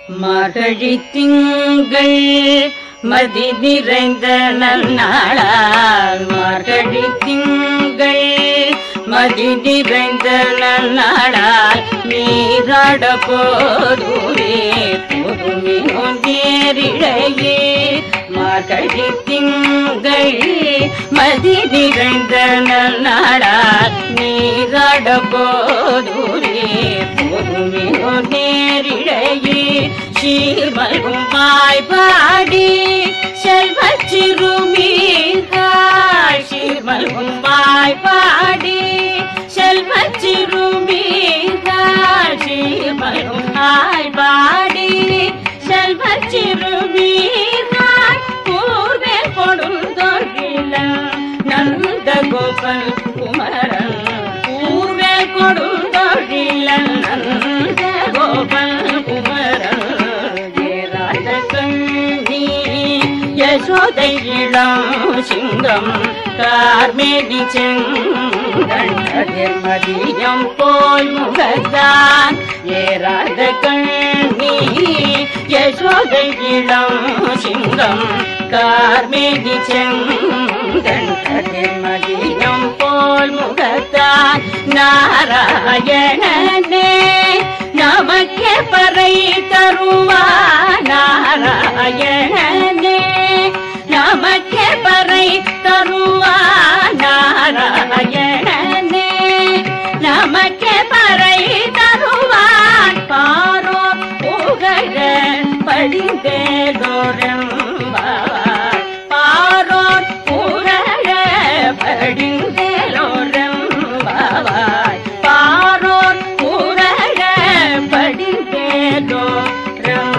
மகழி திங்கள் மதி நிறைந்த நன்னாளால் மகழி திங்கள் மதி நிறைந்த நன்னாளால் நீராட போதுவே பொறுமினோ நேரிழையே மகழி திங்கள் மதி நிறைந்த நன்னாளால் நீராட போதுவே பொறுமினோ நேரிழையே சீர்மல்கும் வாய்பாடி செல்வ சிறுமீர்கள் சீர்மல்கும் வாய்பாடி செல்வ சிறுமீர்கள் சீர்மல்கும் வாய்பாடி செல்வ சிறுமீர்கள் பூர்வே கொடுந்தொழில நந்த கோபல் குமரன் பூர்வே கொடுந்தொழில நந்த கோபல் குமரன் ஏறாத கண்ணி யசோதை இளம் சிங்கம் கார்மேடி செங்கடர் மதியம் போல் முகத்தான் ஏறாத கண்ணி யசோதை இளம் சிங்கம் கார்மேடி செங்கடர் மதியம் போல் முகத்தான் நாராயணனே நமக்கே பறை தருவா நாராயணனே நமக்கே பறை தருவா நாராயணனே நமக்கே பறை தருவான் பாரோ புகழ படிந்தேதோரம் பாரோர் புகழ படிந்தேலோரம் பாவாய் பாரோர் புகழ படிந்தேலோரம்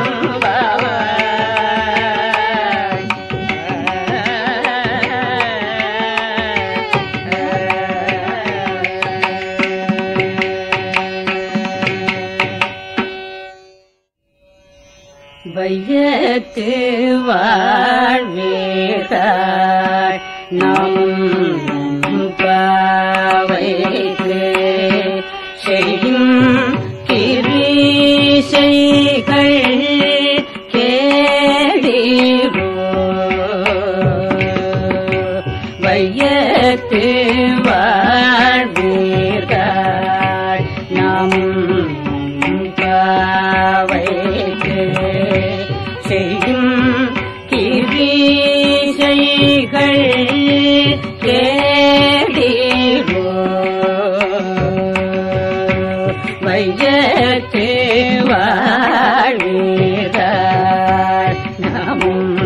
வையத்து வாழ்வீர்கள் நம் பாவைக்கு செய்யும் கிரீசைகள் கேளீரோ வையத்து வாழ்வீர்கள் நம் பாவைக்கு செய்யும் கிரீசைகள் கேளீரோ வையத்து வாழ்வீர்கள் நம்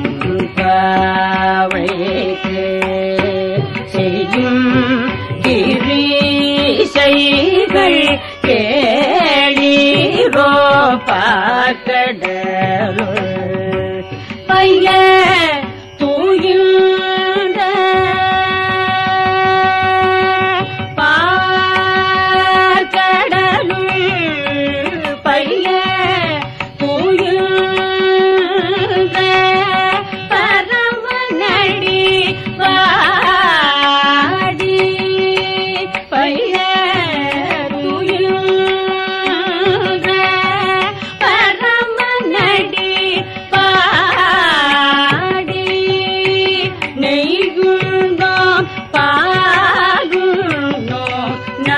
பாவைக்கு செய்யும் கிரீசைகள் கேளீரோ பார்க்கடலுள் பைய தூயின்ற பார்க்கடலுள் பைய தூயின்ற பரமநடி வாடி பைய தூயின்ற பரமநடி பாடி நெய்குண்டோம் பாகுண்டோம்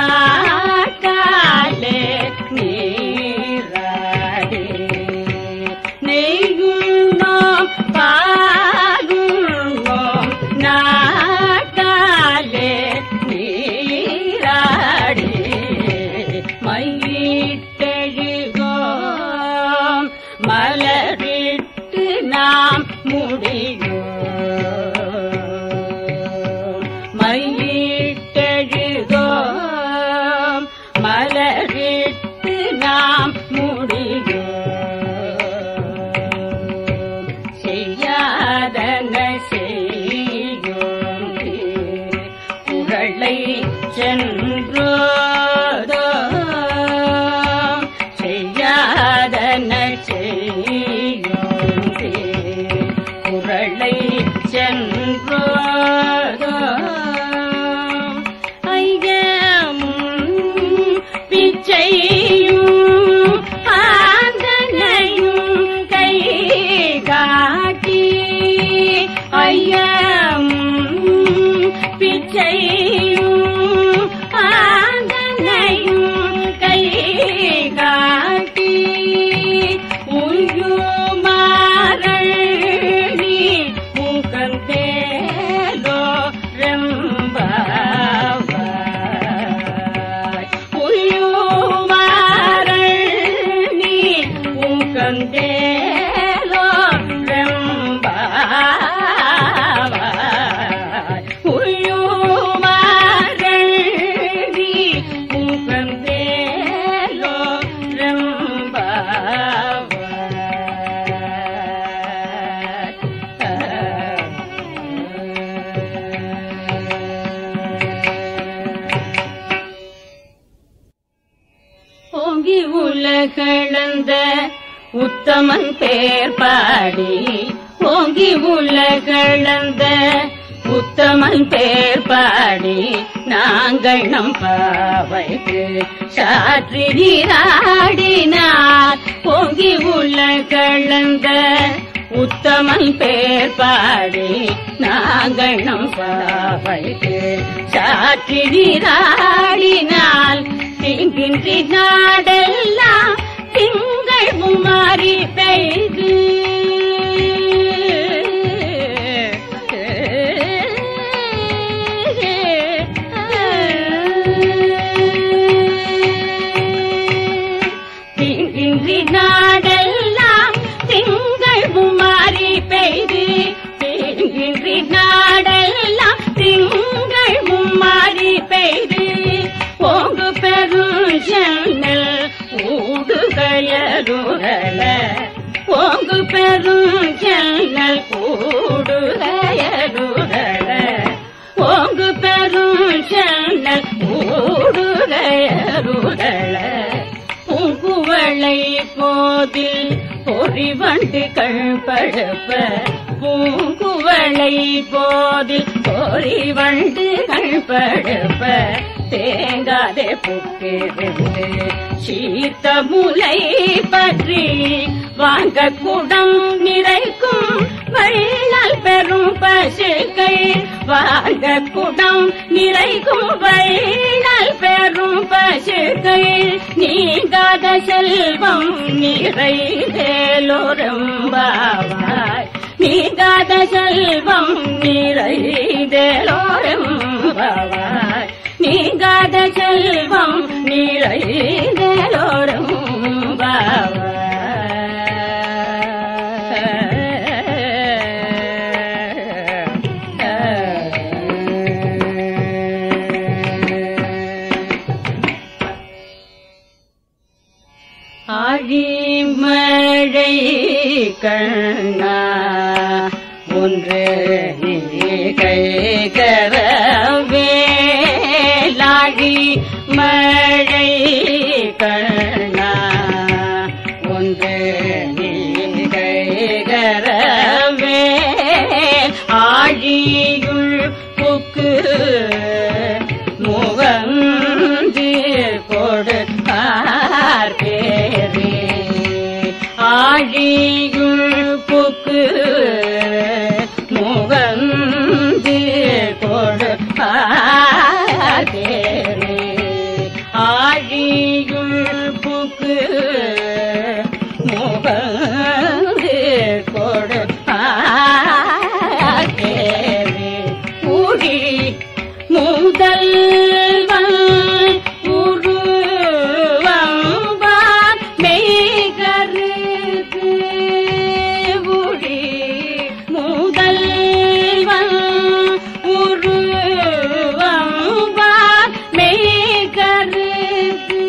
நாட்டாலே நீராடி நெய்குண்டோம் பாகுண்டோம் நாட்டாலே நீராடி மையிட்டெழுகோம் மலரிட்டு நாம் முடியோம் மையிட்டெழுகோம் மலரிட்டு நாம் முடியோம் செய்யாதன செய்யோம் குரலை சென்றோதோம் செய்யாதன உலகளந்த உத்தமன் பேர் பாடி ஓங்கி உலகளந்த உத்தமன் பேர் பாடி நாங்கள் நம் பாவைக்கு சாற்றி நீராடினார் ஓங்கி உலகளந்த உத்தமன் பேர் பாடி நாங்கள் நம் பாவைக்கு சாற்றி நீராடினால் திங்கின்றி நாடெல்லாம் திங்கள் மாறி பெய்து திங்கின்றி நாடெல்லாம் திங்கள் மாறி பெய்து திங்கின்றி நாடெல்லாம் திங்கள் மாறி பெய்து ஓங்கு பெரும் சென்னல் ஊடுகையருகல ஓங்கு பெரும் சென்னல் ஊடுகையருகல ஓங்கு பெரும் சென்னல் ஊடுகையருகல பூங்குவளை போதில் பொறிவண்டு கண்படுப்ப பூங்குவளை போதில் பொறிவண்டு கண்படுப்ப தேங்காதே புக்கிருந்து சீத்த முலை பற்றி வாங்க குடம் நிறைக்கும் வள்ளல் பெரும் பசுக்கை வாங்க குடம் நிறைக்கும் வள்ளல் பெரும் பசுக்கை நீங்காத செல்வம் நிறைதேலோரம்பாவாய் நீங்காத செல்வம் நிறைதேலோரம்பாவாய் நீங்காத செல்வம் ஆழிமழை கண்ணா ஒன்று நீ கை கரவே லாழி மழை கண்ணா ஒன்று நீ கை கரவே ஆழியுள் புக்கு முகந்து கொடுத்தார் பேரே ஆழியுள் புக்கு முகந்து கொடுப்பார் பேரே ஆழியுள் புக்கு முகந்து கொடுப்பார் பேரே ஊழி முதல்வன் உருவம்பான் மெய்கருது உடி முதல்வன் உருவம்பான் மெய்கருது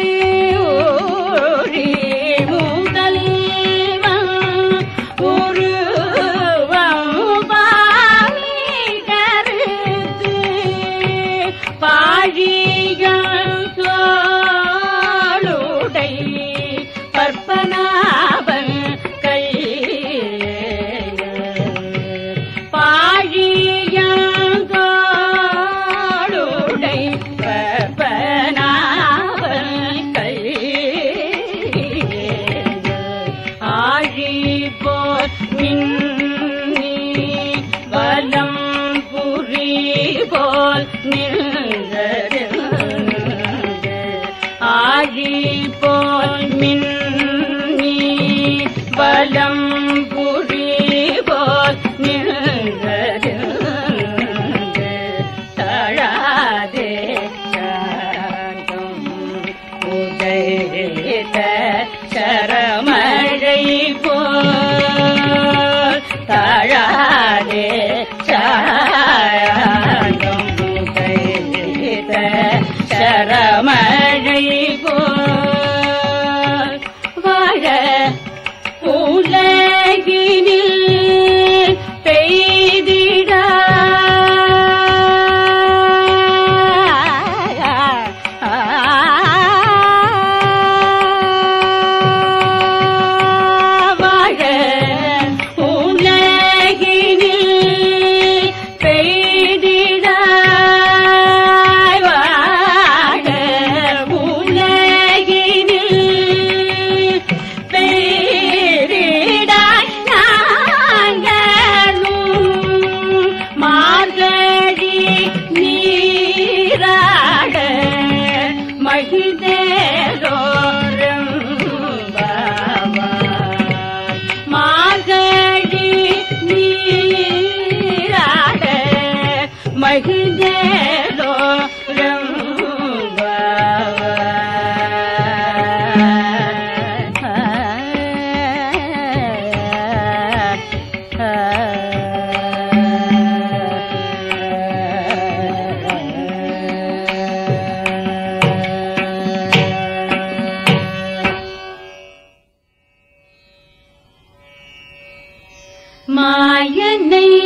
ஓடி முதல்வன் உருவம்பான் மெய்கருது பாழிகள் தோளுடை பற்பனாவன் கை பாழியங்கோளுடை பற்பனாவன் கை ஆழி போல் மின்னி வலம் புரி போல் நின்றது ஆழி போல் மின்னி வலம் புரி போல் நின்றது தழாதே சாந்தம் உதயத சரமழை போல் தழாதே சாந்தம் உதயத சரமழை போல் வாழ உலகினில் பெய்திடா மாயனை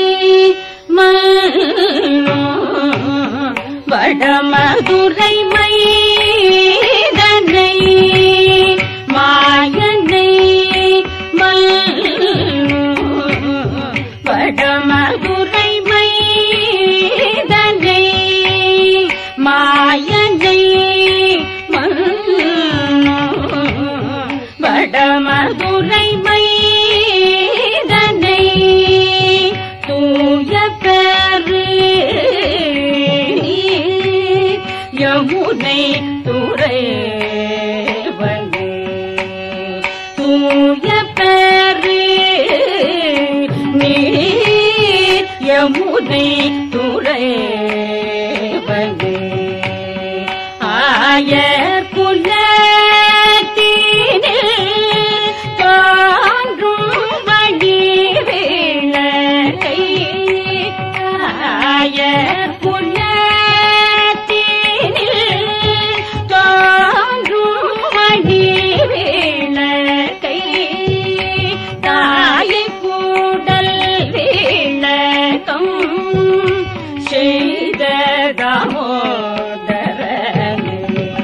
வடமதுரை மைதனை மாயனை வடமதுரை மைதனை மாயனை வடமதுரை மைதனை தூய பெரு யமுனை துறை வந்து தூய பெரு நீர் யமுனை துறை வந்து ஆயர் குலத்தினில் தோன்றும் வடிவேளை ஆயர் குலத்தினில் தோன்றும் வடிவேளை தாயை கூடல் விளக்கம் செய்த தாமோதரனே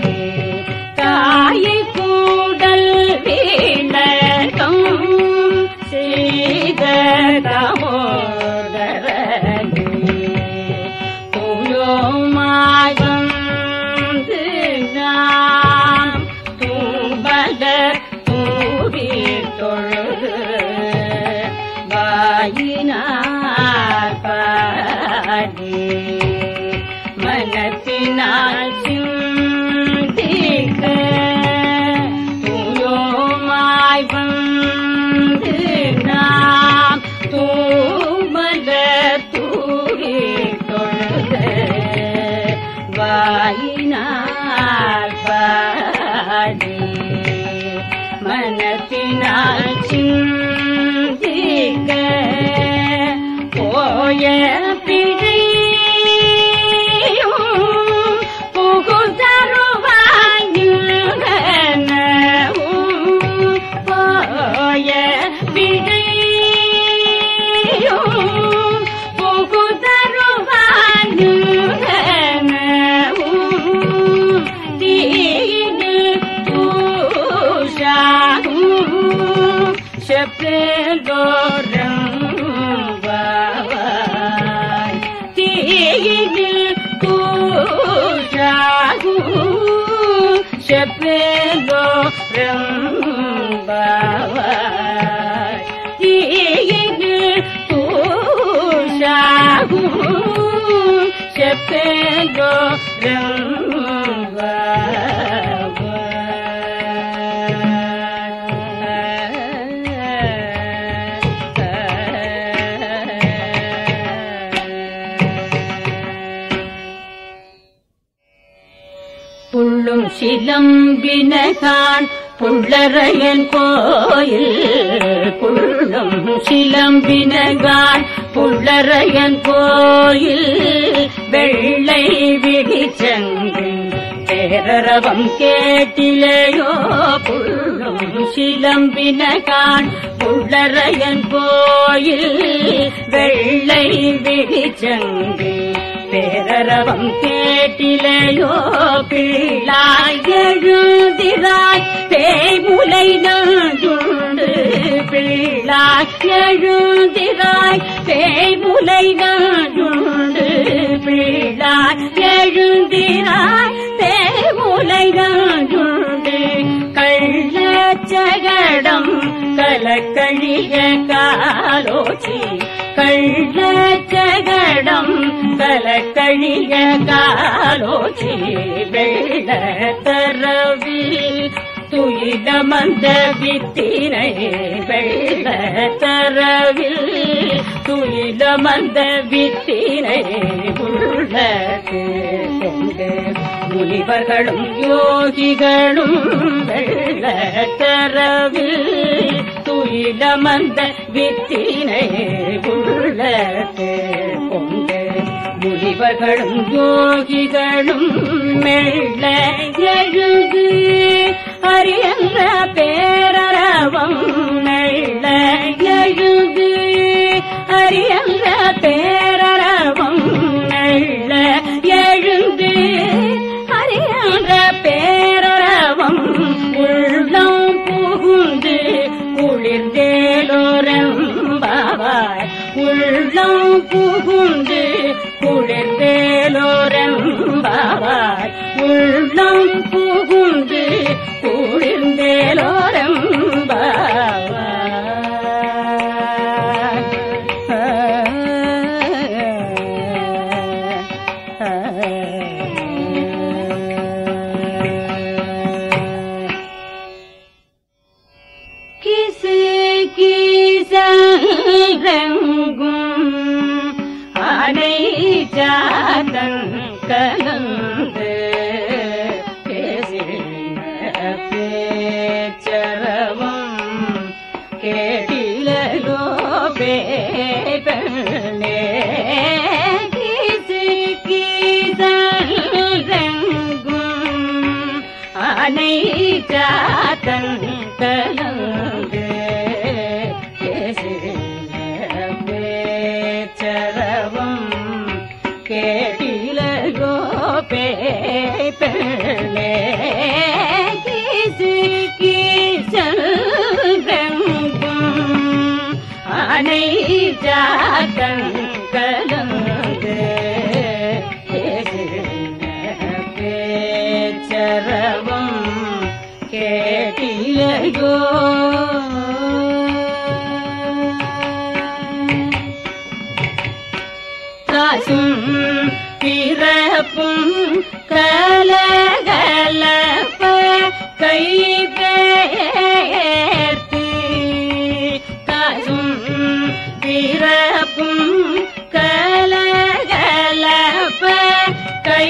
தாயை கூடல் விளக்கம் செய்த தாமோதரனே தூயோமாய் வந்து நாம் தூபல தூரி தொழுது வாயினார் பாடி மனத்தினால் சிந்திக்க தூயோமாய் வந்து நாம் தூமல தூரி தொழுது வாயினால் பாடி மனத்தினால் சிந்திக்க போய பிழையும் புகுதருவாயும் போய பிழையும் புகுதருவாயும் தீது தூஷாகும் செப்பேலோரம் வாவாய் தீயில் தூஷாகும் செப்பேலோரம் வாவாய் தீயில் தூஷாகும் செப்பேலோரம் புள்ளும் சிலம்பினகான் புள்ளரையன் கோயில் புள்ளும் சிலம்பினகான் புள்ளரையன் கோயில் வெள்ளை விழிச்சங்கு பேரரவம் கேட்டிலையோ புள்ளும் சிலம்பினகான் புள்ளரையன் கோயில் வெள்ளை விழிச்சங்கு பேரரவம் கேட்டிலையோ பிள்ளாய் எழுதிராய் பேய்முலை நாடுண்டு பிள்ளாய் எழுதிராய் பேய்முலை நாடுண்டு பிள்ளாய் எழுந்திராய் பேய்முலை நாடுண்டு கள்ளச்சகடம் கலக்கழிய காலோச்சி கள்ளச்சகடம் கலக்கழிய காலோச்சி வெள்ள தரவில் துயில மந்த வித்தினை வெள்ள தரவில் துயில மந்த வித்தினை உள்ளது கொண்டு முனிவர்களும் யோகிகளும் வெள்ள தரவில் துயில மந்த வித்தினை உள்ளது கொண்டு முனிவர்களும் யோகிகளும் மெல்ல எழுது அரியன்ற பேரரவம் மெல்ல எழுது உள்ளம் புகுந்து குளிர்ந்தேலோரம்பாவாய் உள்ளம் புகுந்து குளிர்ந்தேலோரம்பாவாய் கிசு கீசங்கும் அனை ஜாதன் கலந்து பேசின பேச்சரவும் கேட்டிலோ பேபனே கிசு கீசங்கும் அனை ஜாதன் கலந்து பேசின பேச்சரவும் கேட்டிலோ பேபனே கிசு கீசங்கும் அனை ஜாதன் கலந்து பேசின பேச்சரவும் கேட்டிலையோ காசும் பிறப்பும் கலகலப்ப கை பெயர்த்து காசும் பிறப்பும் கலகலப்ப கை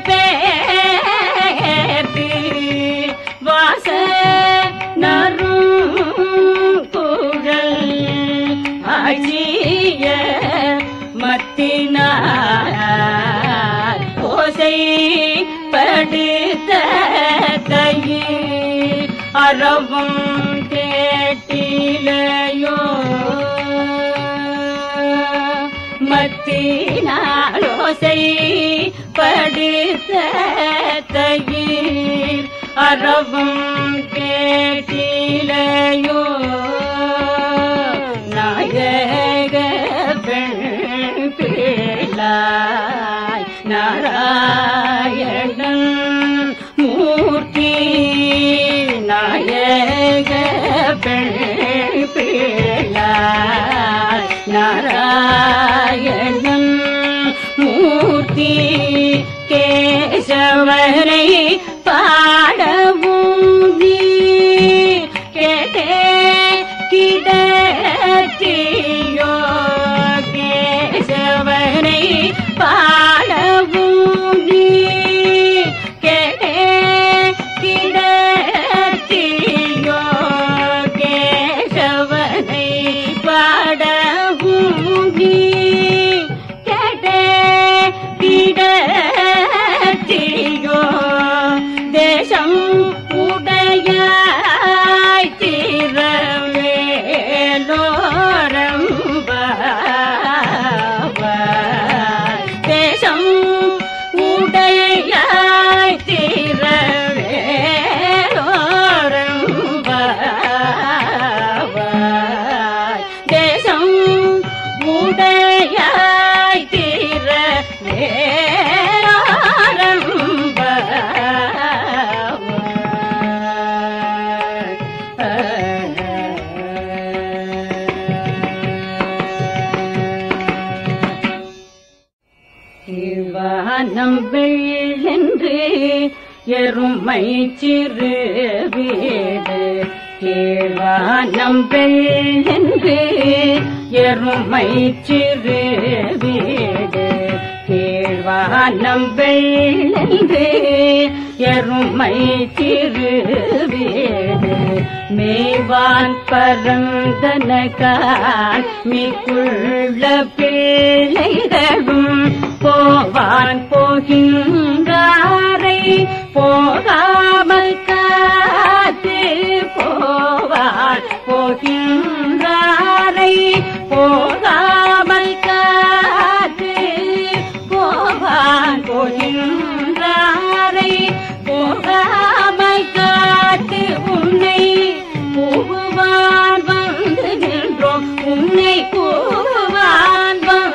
பெயர்த்து வாச நரும் குழல் ஆட்சிய மத்தினார் ஓசை படுத்த கையில் அறவும் கேட்டிலையோ மத்தினாலோசை படுத்த கையில் அறவும் கேட்டிலையோ நாயக பெண் பிள்ளாய் நாராயணன் மூர்த்தி நாயக பெண் பிள்ளாய் நாராயணன் மூர்த்தி கேசவனை பாடவும் நீ கேட்டே கிடத்தியோ கேசவனை பாடவும் நீ கேட்டே கிடத்தியோ கேசவனை பாடவும் நீ கேட்டே கிடத்தியோ தேசம் உடையாய் திரவேலோரம்பாவாய். தேசம் உடையாய் திரவேலோரம்பாவாய். தேசம் உடையாய் வானம் வெள்ளென்று எருமை சிறு வீடு கீழ்வானம் வெள்ளென்று எருமை சிறு வீடு கீழ்வானம் வெள்ளென்று எருமை சிறு வீடு மேவான் பரந்தனகான் மிக்குள்ள பிள்ளைகளும் போவான் போகின்றாரை போகாமல் காத்து போவான் போகின்றாரை போகாமல் காத்து போவான் போகின்றாரை போகாமல் காத்து உன்னை கூவுவான் வந்து நின்றோம் உன்னை கூவுவான் வந்து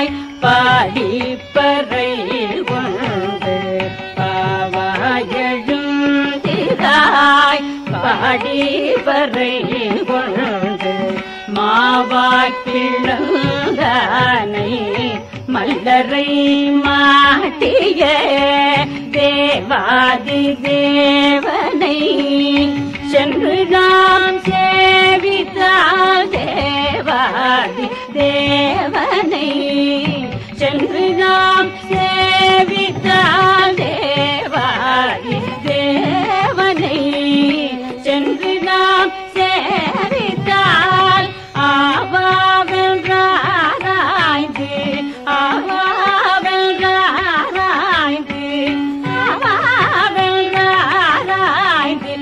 பாவாய் பாடிப்பறை கொண்டு பாவாய் எழுந்திராய் பாடிப்பறை கொண்டு மாவாய் பிளந்தானை மல்லரை மாட்டிய தேவாதி தேவனை சென்று நாம் சேவித்தால் தேவாதி தேவனை சென்று நாம் சேவித்தால் தேவாதி தேவனை சென்று நாம் சேவித்தால் ஆவாவென்றாராய்ந்து ஆவாவென்றாராய்ந்து ஆவாவென்றாராய்ந்து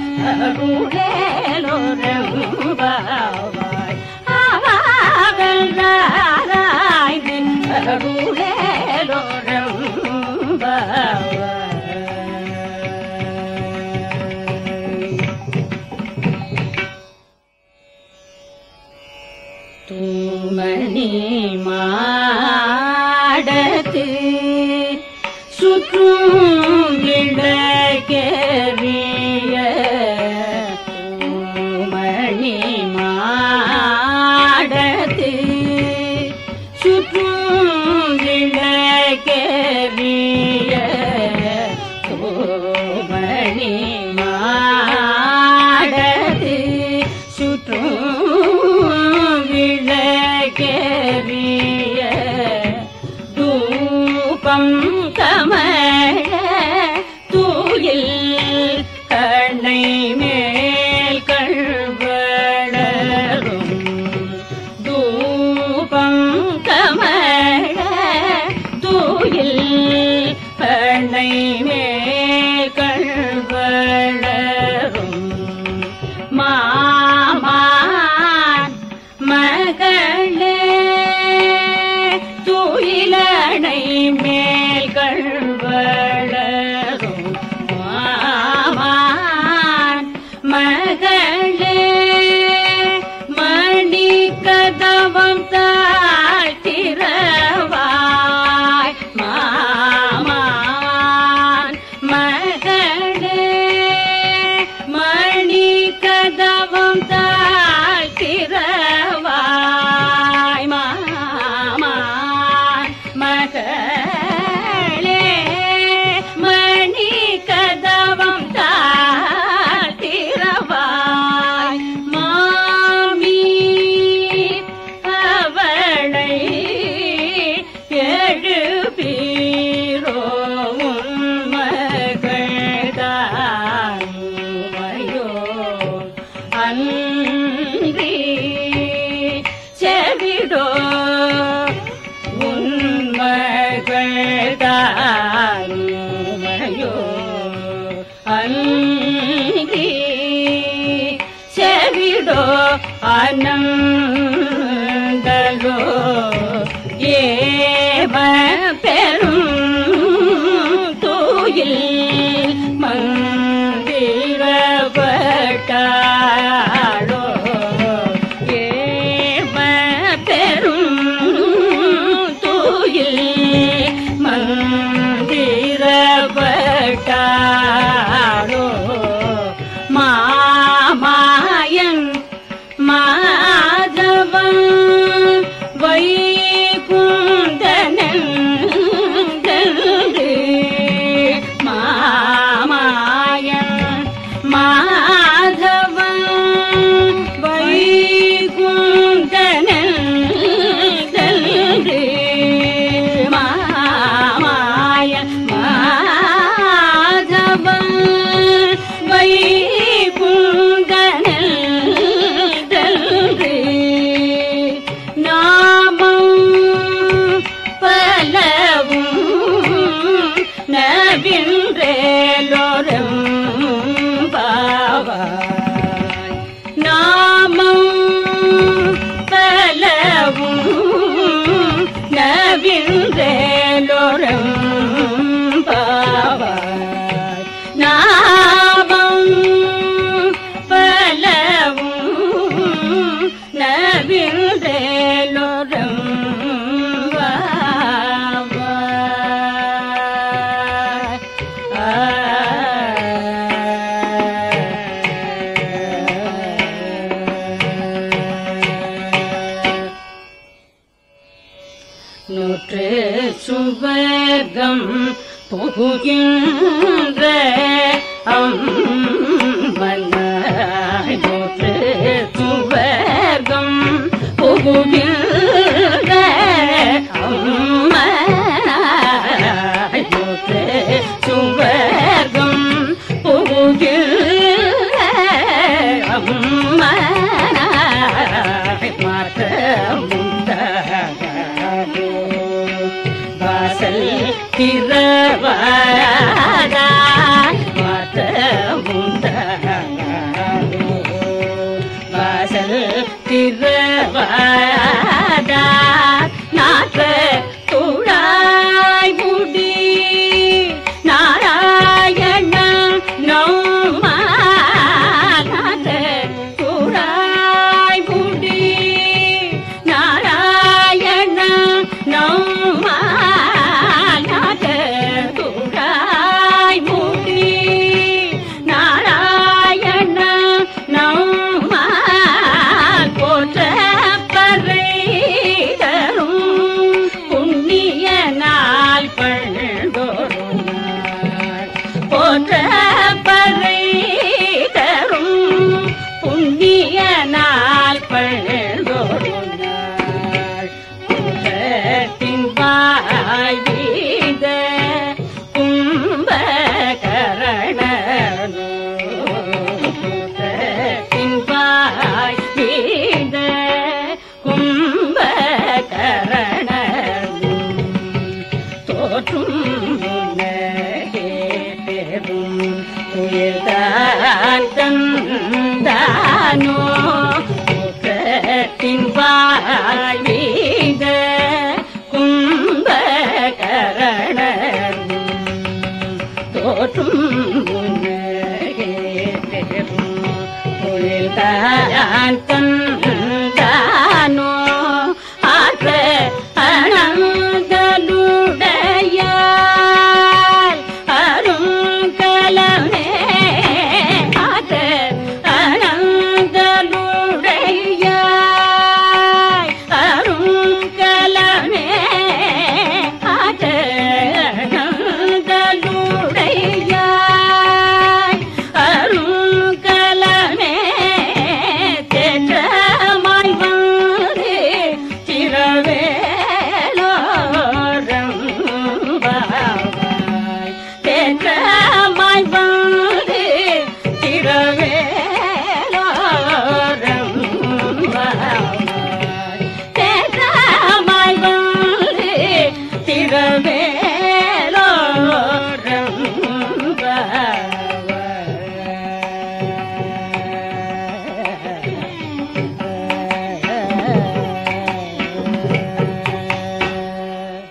அருளேலோரம்பாவாய் ஆவாவென்றாராய்ந்து அருளேலோரம்பாவாய் தூமணி மாடத்து சுற்றும் விளக்கெறிய தூமணி மாடத்து சுற்றும் விளக்கெறிய தூமணி மாடத்து சுற்றும் விளக்கெறிய தூபம் கமழ தூயில் கண்ணை மேல் கழ்வளரும் தூபம் கமழ தூயில் கண்ணை மேல் கழ்வளரும் மாமான் மகளே துயிலணை மேல் கழ்வளரும் மாமான் மகளே மணி கதவம் தாழ்த்திரவாய் மாமான் மகளே மணி கதவம் தாழ்த்திரவாய் மாமான் மகளே மணி கதவம் தாழ்த்திரவாய் மாமி அவளை எழுப்பீரோ உன்மகள்தானுமையோ அன்றி செவிடோ உன்மகள்தானுமையோ அன்றி செவிடோ அனந்தலோ ஏவ பெரும் தூயில் மந்திரப்பட்டாளோ ஏவ பெரும் தூயில் மந்திரப்பட்டாளோ மாமாயன் மாதவன் வைகுந்தனந்தன்று மாமாயன் மாதவன் வைகுந்தனந்தன்று மாமாயன் மாதவன் வைகுந்தனந்தன்று நாமம் பலவும் நவின்றேலோரம் பாவாய் நாமம் பலவும் நவின்றேலோரம் பாவாய் நாமம் பலவும் நவின்றேலோரம் பாவாய் சுவர்க்கம் புகுகின்ற அம்மனாய் போற்று சுவர்க்கம் புகுகின்ற அம்மனாய் போற்று சுவர்க்கம் புகுகின்ற அம்மனாய் மாற்ற முந்தாகோ வாசல் திறவாதா மாற்ற முந்தாகோ வாசல் திறவாதா நாற்ற துழாய் முடி நாராயண நோமா நாற்ற துழாய் முடி நாராயண நோமா நாற்ற துழாய் முடி நாராயண நோமா போற்ற பறை தரும் புண்ணிய நாள் பழந்தோறும் நாள் போற்ற பறை தரும் புண்ணிய நாள் பழந்தோறும் நாள் குலத்தின் வாய் வீத கும்பகரணனோ குலத்தின் வாய் வீத கும்பகரணனோ தோற்றும் உலகே பெரும் உயிர்தான் தந்தானோ குற்றத்தின் வாய் வீத கும்பகரணனும் தோற்றும் உலகே பெரும் உயிர்தான் தந்தானோ ஆற்ற அனந்தலுடையார் அருங்கலமே ஆற்ற அனந்தலுடையார் அருங்கலமே ஆற்ற அனந்தலுடையார் அருங்கலமே தேற்றமாய் வந்து திரவேலோரம் பாவாய் தேற்றமாய் வந்து திரவேலோரம் பாவாய் தேற்றமாய் வந்து திரவேலோரம் பாவாய்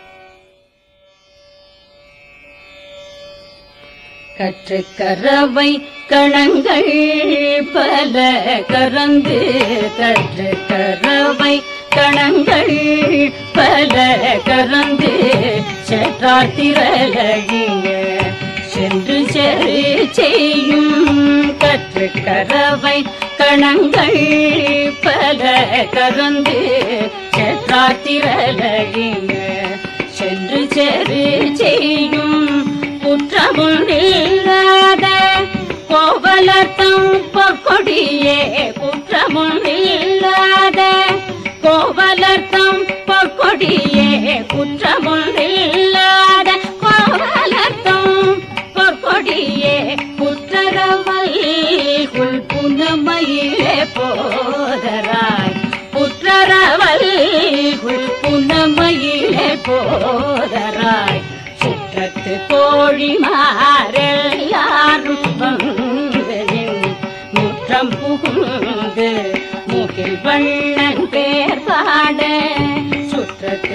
கற்று கரவை கணங்கள் பல கறந்து கற்று கரவை கணங்கள் பல கறந்து செற்றார் திரளழிய சென்று செரு செய்யும் கற்று கரவை கணங்கள் பல கறந்து செற்றார் திரளழிய சென்று செரு செய்யும் குற்றமும் இல்லாத கோவலர்த்தம் பொற்கொடியே குற்றமும் இல்லாத கோவலர்த்தம் பொற்கொடியே குற்றமும் இல்லாத கோவலர்த்தம் பொற்கொடியே குற்றரவல் குள் புனமையிலே போதராய் புற்றரவல் குள் புனமையிலே போதராய் சுற்றத்து தோழிமாரெல்லாரும் வந்து நின் முற்றம் புகுந்து முகில் வண்ணன் பேர் பாட சுற்றத்து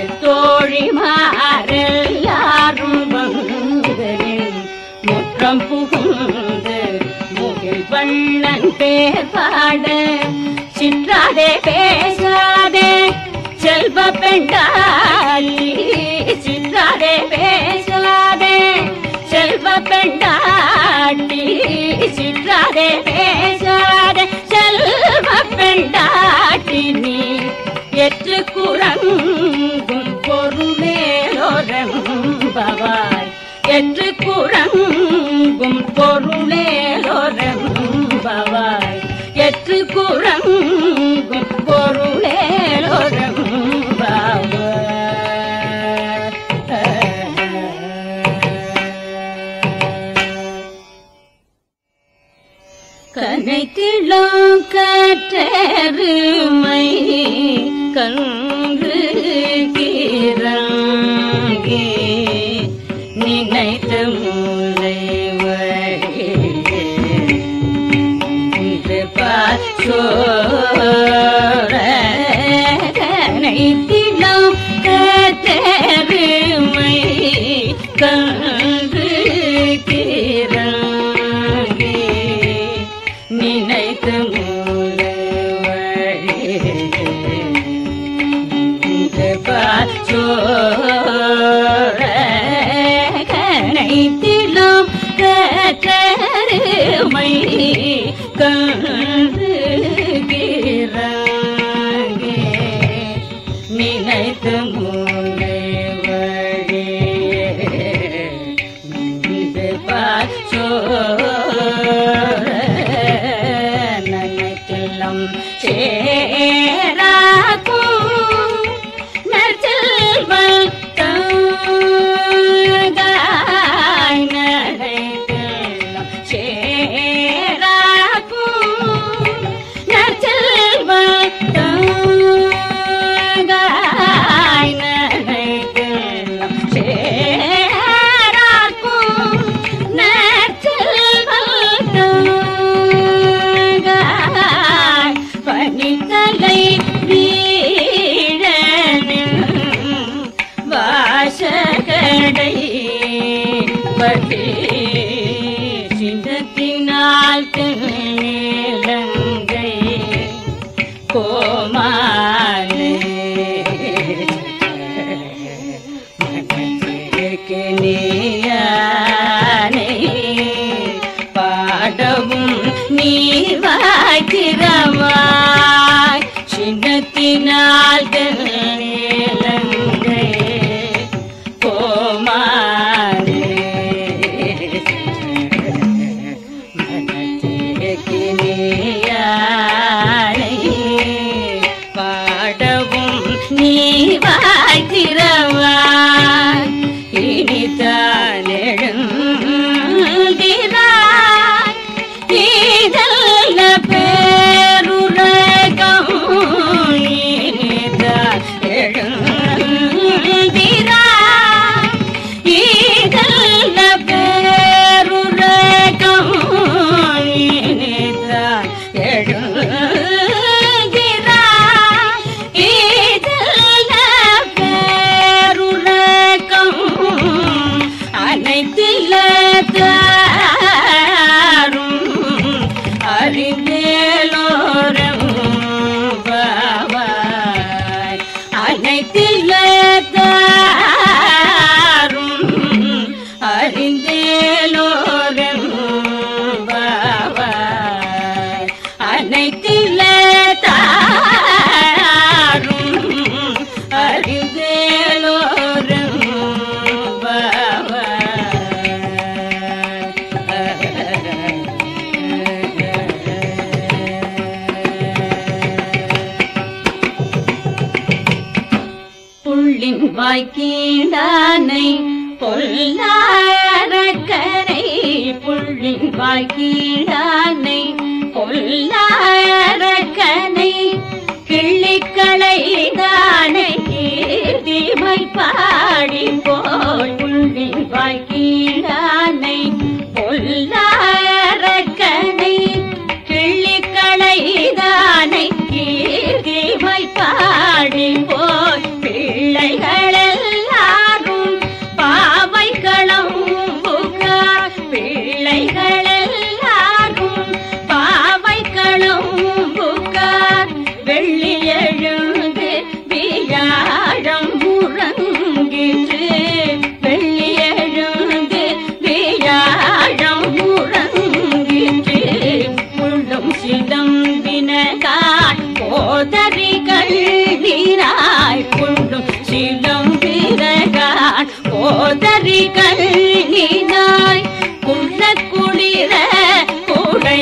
தோழிமாரெல்லாரும் வந்து நின் முற்றம் புகுந்து முகில் வண்ணன் பேர் பாட சிற்றாதே பேசாதே செல்வ பெண்டாளி சிற்றாதே பேசாதே செல்வ பெண்டாட்டி சிற்றாதே பேசாதே செல்வ பெண்டாட்டி நீ எற்று குரங்கும் பொருளேலோ லோரம்பவாய் எற்று குரங்கும் பொருளேலோரம்பவாய் எற்று குரங்கும் பொருளேலோரம்பவாய் கனைத்திளம் கற்றருமை கன்று கிறங்கே நினைத்த மூலை கனைத்திளம் கற்றருமை கன்று கிறங்கே நினைத்து மூலை கனைத்திலும் கருமை கன்று நினைத்து மூலை நனைத்தெல்லாம் சேராக்கும் நற்செல்வம் தங்காய் நனைத்தெல்லாம் சேராக்கும் நற்செல்வம் தங்காய் நனைத்தெல்லாம் சேராக்கும் நற்செல்வம் தங்காய் பனித்தலை வீழனில் வாசகடை பட்டி சிந்தத்தினால் திலங்கை கோமாலே மனதிற்கு நீயானே பாடவும் நீ வாய்க்கிறவாய் சின்னத்தினால் தென்னலங்கை கோமாரே மனதிற்கு நீயானே பாடவும் நீ வாழ்கிறவாய் இனிதான் எழுந்திராய் இதல்ல பேருலகம் இனிதான் எழுந்திராய் இதல்ல பேருலகம் இனிதான் எழுந்திராய் இதல்ல பேருலகம் அனைத்தில தாரும் அறிந்தேலோரம் பாவாய் அனைத்தில தாரும் அறிந்தேலோரம் பாவாய் அனைத்தில தாரும் அறிந்தேலோரம் புள்ளின் வாய்க்கீடானை பொல்லாரக்கரை புள்ளின் வாய்க்கீடானை பொல்லாரக்கனை கிள்ளிக்களை தானை கீர்த்திமை பாடி போல் புள்ளின் வாய்க்கீடானை பொல்லாரக்கனை கிள்ளிக்களை தானை கீர்த்திமை பாடி போய் பிள்ளைகள் எல்லாரும் பாவைகளும் புகார் பிள்ளைகள் எல்லாரும் பாவைகளும் புகார் வெள்ளி எழுந்து வியாழம் உறங்கிற்று போதறி கண்ணினாய் உள்ள குளிர குடை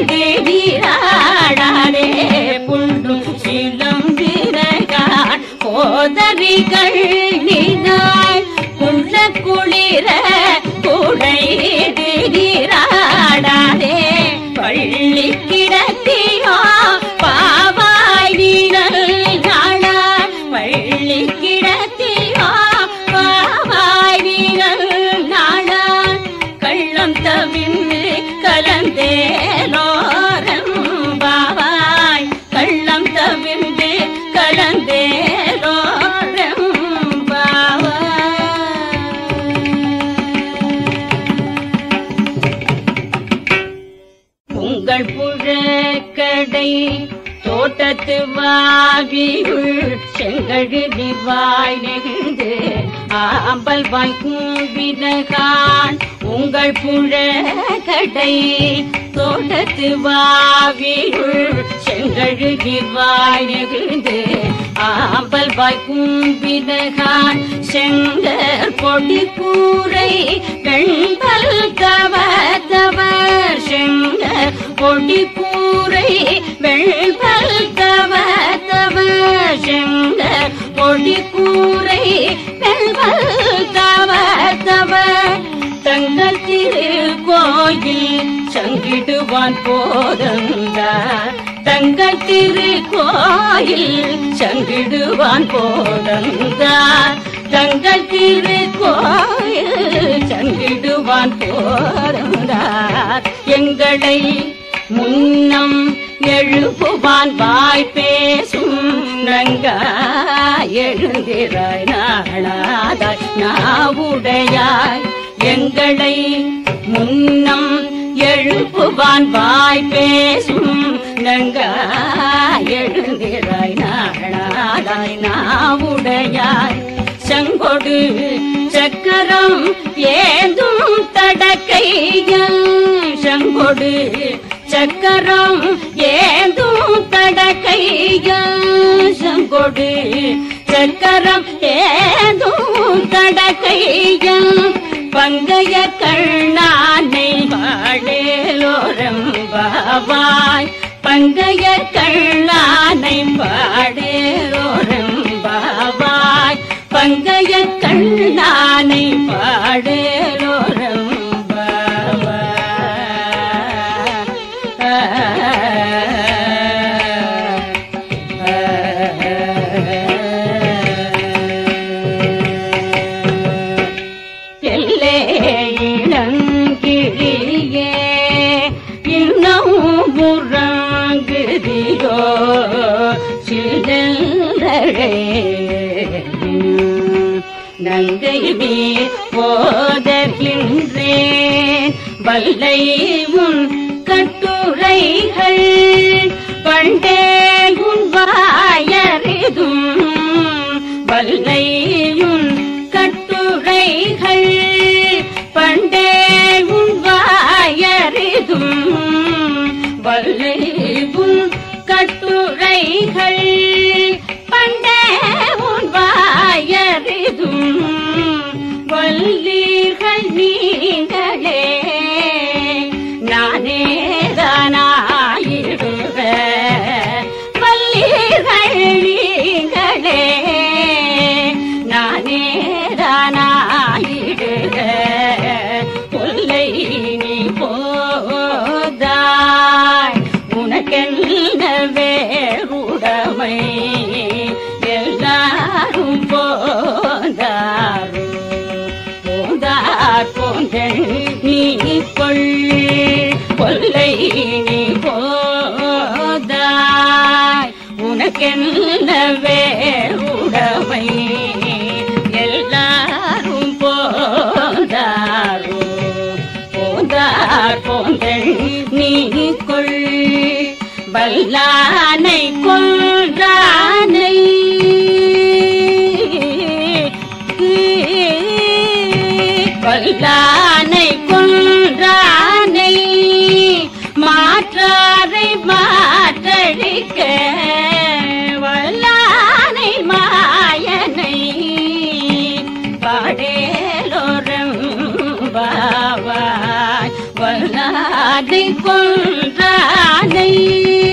நீராடாதே புள்ளும் சிலம்பிரகான் போதறி கண்ணினாய் உள்ள குளிர குடை நீராடாதே பள்ளி கிடத்தியோ பாவாய் வீரல் நாடார் பள்ளி கிடத்தியோ பாவாய் வீரல் நாடார் கள்ளம் தவிர்ந்து கலந்தேலோரம் பாவாய் கள்ளம் தவிர்ந்து கலந்தேலோரம் பாவாய் உங்கள் புழக்கடை தோட்டத்து வாவியுள் செங்கழுதி வாய் நெகிழ்ந்து ஆம்பல் வாய் கூம்பினகான் உங்கள் புழக்கடை தோட்டத்து வாவியுள் செங்கழுதி வாய் நெகிழ்ந்து ஆம்பல் வாய் கூம்பினகான் செங்கர் பொடி கூரை வெண்பல் தவ தவர் செங்கர் பொடி கூரை வெண்பல் தவ தவர் செங்கர் பொடி கூரை வெண்பல் தவ தவர் தங்கள் திரு கோயில் சங்கிடுவான் போதந்தார் தங்கள் திரு கோயில் சங்கிடுவான் போதந்தார் தங்கள் திரு கோயில் சங்கிடுவான் போதந்தார் எங்களை முன்னம் எழுப்புவான் வாய் பேசும் நங்கா எழுந்திராய் நாளாதாய் நாவுடையாய் எங்களை முன்னம் எழுப்புவான் வாய் பேசும் நங்கா எழுந்திராய் நாளாதாய் நாவுடையாய் செங்கொடு சக்கரம் ஏந்தும் தடக்கையல் செங்கொடு சக்கரம் ஏந்தும் தடக்கையல் செங்கொடு சக்கரம் ஏந்தும் தடக்கையல் பங்கைய கண்ணானை பாடேலோரம் பாவாய் பங்கைய கண்ணானை பாடேலோரம் பாவாய் பங்கைய கண்ணானை பாடேலோரம் எல்லே இளங்கிழியே இன்னும் முறங்குதியோ சிதழே நங்கை மீர் போதர்கின்றேன் வல்லை உன் கட்டுரைகள் பண்டே உன் வாயறிதும் வல்லையுன் கட்டுரைகள் பண்டே உன் வாயறிதும் வல்லை உன் கட்டுரைகள் பண்டே உன் வாயறிதும் வல்லீர்கள் நீங்களே நானே தானாயிடுவ வல்லீர்கள் நீங்களே நானே தானாயிடுவ கொல்லை நீ போதாய் உனக்கென்ன வேறுடமை எல்லாரும் போதாரும் போதார் போந்தள் நீ கொள் கொல்லை நீ போதாய் உனக்கென்ன வேறுடமை எல்லாரும் போதாரோ போந்தார் போந்தள் நீ கொள் வல்லானை கொன்றானை வல்லானை கொன்றானை மாற்றாரை மாற்றழிக்க வல்லானை மாயனை பாடேலோர பாவாய் வல்லாதை கொன்றானை